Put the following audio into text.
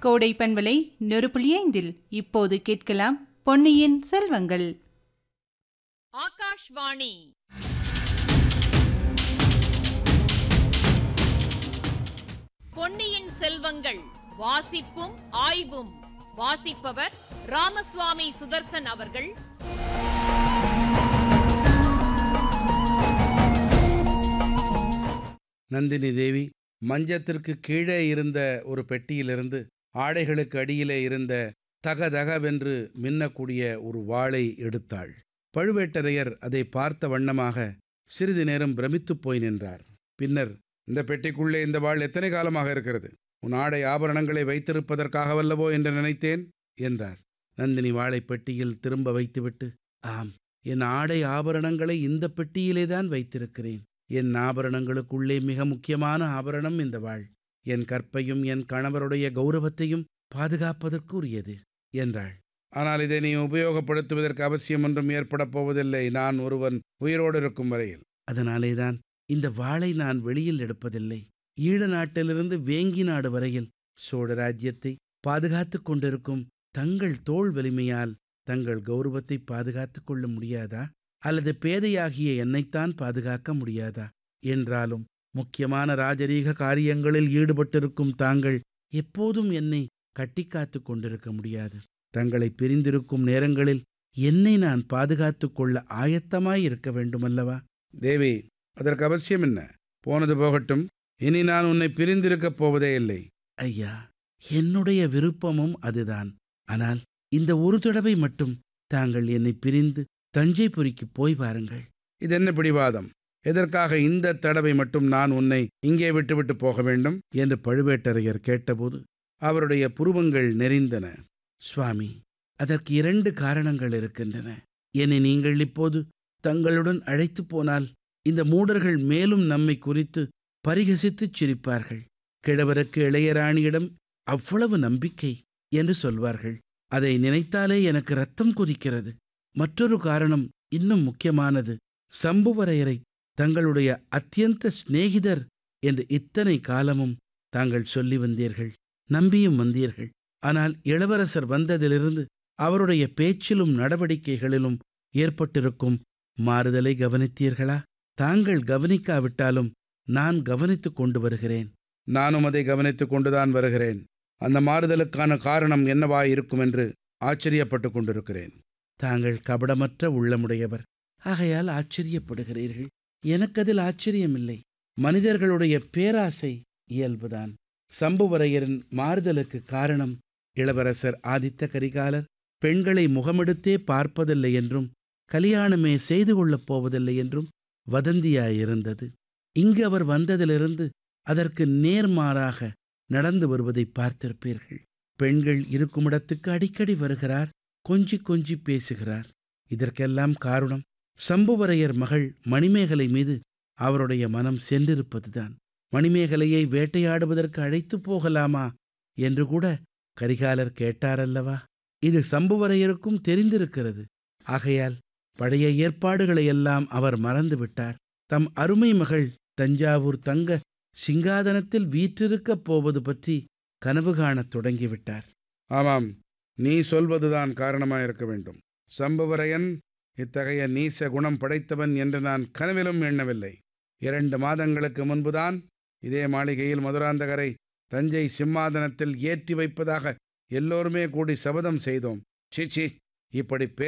கோடை பண்பலை நெருப்புலி ஐந்தில் இப்போது கேட்கலாம் பொன்னியின் செல்வங்கள் ஆகாஷ்வாணி பொன்னியின் செல்வங்கள் வாசிப்பும் ஆய்வும் வாசிப்பவர் ராமசுவாமி சுதர்சன் அவர்கள் நந்தினி தேவி மஞ்சத்திற்கு கீழே இருந்த ஒரு பெட்டியிலிருந்து ஆடைகளுக்கு அடியிலே இருந்த தகதகவென்று மின்னக்கூடிய ஒரு வாளை எடுத்தாள் பழுவேட்டரையர் அதை பார்த்த வண்ணமாக சிறிது நேரம் பிரமித்துப் போய் நின்றார் பின்னர் இந்த பெட்டிக்குள்ளே இந்த வாள் எத்தனை காலமாக இருக்கிறது உன் ஆடை ஆபரணங்களை வைத்திருப்பதற்காகவல்லவோ என்று நினைத்தேன் என்றார் நந்தினி வாளை பெட்டியில் திரும்ப வைத்துவிட்டு ஆம் என் ஆடை ஆபரணங்களை இந்த பெட்டியிலேதான் வைத்திருக்கிறேன் என் ஆபரணங்களுக்குள்ளே மிக முக்கியமான ஆபரணம் இந்த வாள் என் கற்பையும் என் கணவருடைய கௌரவத்தையும் பாதுகாப்பதற்கு உரியது என்றாள் ஆனால் இதை நீ உபயோகப்படுத்துவதற்கு அவசியம் ஒன்றும் ஏற்படப் போவதில்லை நான் ஒருவன் உயிரோடு இருக்கும் வரையில் அதனாலேதான் இந்த வாளை நான் வெளியில் எடுப்பதில்லை ஈழ நாட்டிலிருந்து வேங்கி நாடு வரையில் சோழ ராஜ்யத்தை பாதுகாத்துக் கொண்டிருக்கும் தங்கள் தோள் வலிமையால் தங்கள் கௌரவத்தை பாதுகாத்துக் கொள்ள முடியாதா அல்லது பேதையாகிய என்னைத்தான் பாதுகாக்க முடியாதா என்றாலும் முக்கியமான ராஜரீக காரியங்களில் ஈடுபட்டிருக்கும் தாங்கள் எப்போதும் என்னை கட்டிக்காத்து கொண்டிருக்க முடியாது தங்களை பிரிந்திருக்கும் நேரங்களில் என்னை நான் பாதுகாத்துக் கொள்ள ஆயத்தமாய் இருக்க வேண்டுமல்லவா தேவி அதற்கு அவசியம் என்ன போனது போகட்டும் இனி நான் உன்னை பிரிந்திருக்கப் போவதே இல்லை ஐயா என்னுடைய விருப்பமும் அதுதான் ஆனால் இந்த ஒரு தடவை மட்டும் தாங்கள் என்னை பிரிந்து தஞ்சைபுரிக்கு போய் பாருங்கள் இது என்ன பிடிவாதம் எதற்காக இந்த தடவை மட்டும் நான் உன்னை இங்கே விட்டுவிட்டு போக வேண்டும் என்று பழுவேட்டரையர் கேட்டபோது அவருடைய புருவங்கள் நெறிந்தன சுவாமி அதற்கு இரண்டு காரணங்கள் இருக்கின்றன என்னை நீங்கள் இப்போது தங்களுடன் அழைத்து போனால் இந்த மூடர்கள் மேலும் நம்மை குறித்து பரிகசித்துச் சிரிப்பார்கள் கிழவருக்கு இளையராணியிடம் அவ்வளவு நம்பிக்கை என்று சொல்வார்கள் அதை நினைத்தாலே எனக்கு ரத்தம் கொதிக்கிறது மற்றொரு காரணம் இன்னும் முக்கியமானது சம்புவரையரை தங்களுடைய அத்தியந்த சிநேகிதர் என்று இத்தனை காலமும் தாங்கள் சொல்லி வந்தீர்கள் நம்பியும் வந்தீர்கள் ஆனால் இளவரசர் வந்ததிலிருந்து அவருடைய பேச்சிலும் நடவடிக்கைகளிலும் ஏற்பட்டிருக்கும் மாறுதலை கவனித்தீர்களா தாங்கள் கவனிக்காவிட்டாலும் நான் கவனித்துக் கொண்டு வருகிறேன் நானும் அதை கவனித்துக் கொண்டுதான் வருகிறேன் அந்த மாறுதலுக்கான காரணம் என்னவாய் இருக்கும் என்று ஆச்சரியப்பட்டு கொண்டிருக்கிறேன் தாங்கள் கபடமற்ற உள்ளமுடையவர் ஆகையால் ஆச்சரியப்படுகிறீர்கள் எனக்கு அதில் ஆச்சரியமில்லை மனிதர்களுடைய பேராசை இயல்புதான் சம்புவரையரின் மாறுதலுக்கு காரணம் இளவரசர் ஆதித்த கரிகாலர் பெண்களை முகமெடுத்தே பார்ப்பதில்லை என்றும் கல்யாணமே செய்து கொள்ளப் போவதில்லை என்றும் வதந்தியாயிருந்தது இங்கு அவர் வந்ததிலிருந்து அதற்கு நேர்மாறாக நடந்து வருவதை பார்த்திருப்பீர்கள் பெண்கள் இருக்குமிடத்துக்கு அடிக்கடி வருகிறார் கொஞ்சி கொஞ்சி பேசுகிறார் இதற்கெல்லாம் காரணம் சம்புவரையர் மகள் மணிமேகலை மீது அவருடைய மனம் சென்றிருப்பதுதான் மணிமேகலையை வேட்டையாடுவதற்கு அழைத்து போகலாமா என்று கூட கரிகாலர் கேட்டாரல்லவா இது சம்புவரையருக்கும் தெரிந்திருக்கிறது ஆகையால் பழைய ஏற்பாடுகளையெல்லாம் அவர் மறந்துவிட்டார் தம் அருமை மகள் தஞ்சாவூர் தங்க சிங்காதனத்தில் வீற்றிருக்கப் போவது பற்றி கனவு காணத் தொடங்கிவிட்டார் ஆமாம் நீ சொல்வதுதான் காரணமாயிருக்க வேண்டும் சம்புவரையன் இத்தகைய நீச குணம் படைத்தவன் என்று நான் கனவிலும் எண்ணவில்லை இரண்டு மாதங்களுக்கு முன்புதான் இதே மாளிகையில் மதுராந்தகரை தஞ்சை சிம்மாதனத்தில் ஏற்றி வைப்பதாக எல்லோருமே கூடி சபதம் செய்தோம் சீச்சி இப்படி